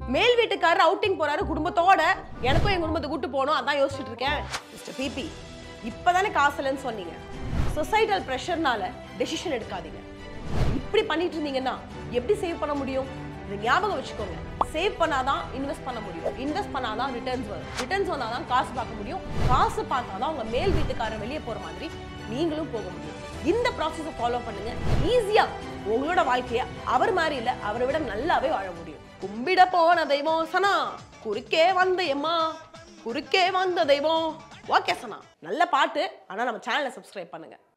மேல் வீட்டுக்காரர் அவுட்டிங் போறாரு குடும்பத்தோட எனக்கும் என் குடும்பத்தை கூட்டு போகணும் அதான் யோசிச்சுட்டு இருக்கேன் மிஸ்டர் பிபி இப்பதானே காசு இல்லைன்னு சொன்னீங்க சொசைட்டல் ப்ரெஷர்னால டெசிஷன் எடுக்காதீங்க இப்படி பண்ணிட்டு இருந்தீங்கன்னா எப்படி சேவ் பண்ண முடியும் இதை ஞாபகம் வச்சுக்கோங்க சேவ் பண்ணாதான் இன்வெஸ்ட் பண்ண முடியும் இன்வெஸ்ட் பண்ணாதான் ரிட்டர்ன்ஸ் வரும் ரிட்டர்ன்ஸ் வந்தாதான் காசு பார்க்க முடியும் காசு பார்த்தாதான் உங்க மேல் வீட்டுக்காரர் வெளியே போற மாதிரி நீங்களும் போக முடியும் இந்த ப்ராசஸை ஃபாலோ பண்ணுங்க ஈஸியா உங்களோட வாழ்க்கைய அவர் மாதிரி இல்ல அவரை விட நல்லாவே வாழ முடியும் கும்பிட போன தெய்வம் சனா குறுக்கே வந்த எம்மா குறுக்கே வந்த தெய்வம் ஓகே சனா நல்ல பாட்டு ஆனா நம்ம சேனலை சப்ஸ்கிரைப் பண்ணுங்க